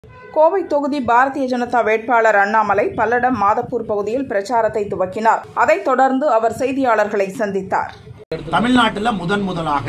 கோவை தொகுதி பாரதிய ஜனதா வேட்பாளர் அண்ணாமலை பல்லடம் மாதப்பூர் பகுதியில் பிரச்சாரத்தை துவக்கினார் அதைத் தொடர்ந்து அவர் செய்தியாளர்களை சந்தித்தார் தமிழ்நாட்டில் முதன் முதலாக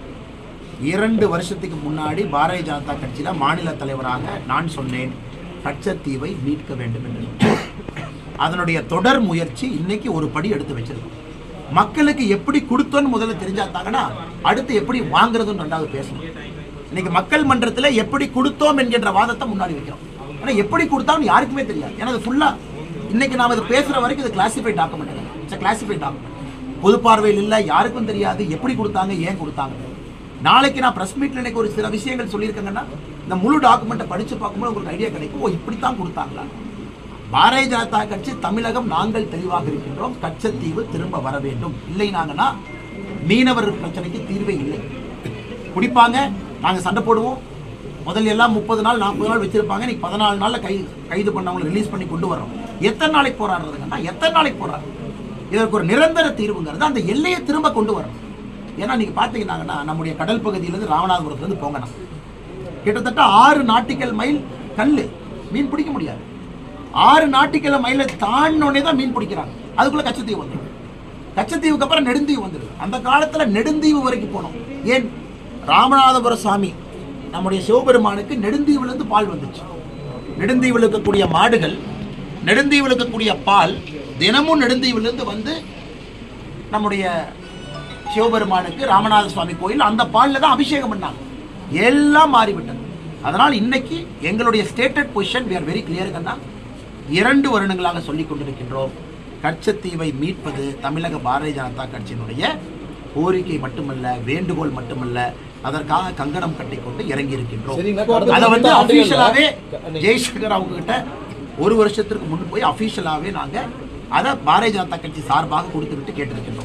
இரண்டு வருஷத்துக்கு முன்னாடி பாரதிய ஜனதா கட்சியில் மாநில தலைவராக நான் சொன்னேன் கச்சத்தீவை மீட்க வேண்டும் என்று அதனுடைய தொடர் முயற்சி இன்னைக்கு ஒரு படி எடுத்து வச்சிருக்கோம் மக்களுக்கு எப்படி கொடுத்தோன்னு முதல்ல தெரிஞ்சாத்தாங்கன்னா அடுத்து எப்படி வாங்குறதுன்னு ரெண்டாவது பேசணும் இன்னைக்கு மக்கள் மன்றத்தில் எப்படி கொடுத்தோம் என்கின்ற வாதத்தை முன்னாடி வைக்கிறோம் ஆனால் எப்படி கொடுத்தாலும் யாருக்குமே தெரியாது ஏன்னா அது ஃபுல்லாக இன்னைக்கு நாம் இது பேசுகிற வரைக்கும் இது classified document it's classified document பொது பார்வையில் இல்லை யாருக்கும் தெரியாது எப்படி கொடுத்தாங்க ஏன் கொடுத்தாங்க நாளைக்கு நான் ப்ரெஸ் மீட்டில் எனக்கு ஒரு சில விஷயங்கள் சொல்லியிருக்கேங்கன்னா இந்த முழு டாக்குமெண்ட்டை படித்து பார்க்கும்போது உங்களுக்கு ஐடியா கிடைக்கும் ஓ இப்படித்தான் கொடுத்தாங்களா பாரதிய ஜனதா கட்சி தமிழகம் நாங்கள் தெளிவாக இருக்கின்றோம் கச்சத்தீவு திரும்ப வர வேண்டும் இல்லை நாங்கன்னா மீனவர் பிரச்சனைக்கு தீர்வே இல்லை குடிப்பாங்க நாங்கள் சண்டை போடுவோம் முதல்ல எல்லாம் முப்பது நாள் நாற்பது நாள் வச்சிருப்பாங்க இன்னைக்கு பதினாலு நாளில் கை கைது பண்ணவங்களை ரிலீஸ் பண்ணி கொண்டு வரோம் எத்தனை நாளைக்கு போராடுறதுங்கன்னா எத்தனை நாளைக்கு போராடுறது இதற்கு ஒரு நிரந்தர தீர்வுங்கிறது அந்த எல்லையை திரும்ப கொண்டு வரணும் ஏன்னா நீங்கள் பார்த்தீங்கன்னாங்கன்னா நம்முடைய கடல் பகுதியிலேருந்து ராமநாதபுரத்துலேருந்து போங்கண்ணா கிட்டத்தட்ட ஆறு நாட்டிக்கல் மைல் கல் மீன் பிடிக்க முடியாது ஆறு நாட்டிக்கல் மைலை தாண்டினோடனே தான் மீன் பிடிக்கிறாங்க அதுக்குள்ளே கச்சத்தீவு வந்துடும் கச்சத்தீவுக்கு அப்புறம் நெடுந்தீவு வந்துடுது அந்த காலத்தில் நெடுந்தீவு வரைக்கும் போனோம் ஏன் ராமநாதபுர சாமி நம்முடைய சிவபெருமானுக்கு நெடுந்தீவுலேருந்து பால் வந்துச்சு நெடுந்தீவில் இருக்கக்கூடிய மாடுகள் நெடுந்தீவில் இருக்கக்கூடிய பால் தினமும் நெடுந்தீவிலிருந்து வந்து நம்முடைய சிவபெருமானுக்கு ராமநாத சுவாமி கோயில் அந்த பாலில் தான் அபிஷேகம் பண்ணாங்க எல்லாம் மாறிவிட்டது அதனால் இன்னைக்கு எங்களுடைய stated position we are very clear கண்ணா இரண்டு வருடங்களாக சொல்லிக் கொண்டிருக்கின்றோம் கச்சத்தீவை மீட்பது தமிழக பாரதிய ஜனதா கட்சியினுடைய கோரிக்கை மட்டுமல்ல வேண்டுகோள் மட்டுமல்ல அதற்காக கங்கணம் கட்டிக்கொண்டு இறங்கி இருக்கின்றோம் சரிங்க. அதை வந்து அடுத்த அபிஷியலாவே ஆண்டுகள்ல- ஜெய்சங்கர் அவங்க கிட்ட ஒரு வருஷத்திற்கு முன் போய் அபிஷியலாவே நாங்க அதை பாரதிய ஜனதா கட்சி சார்பாக கொடுத்து விட்டு கேட்டிருக்கின்றோம்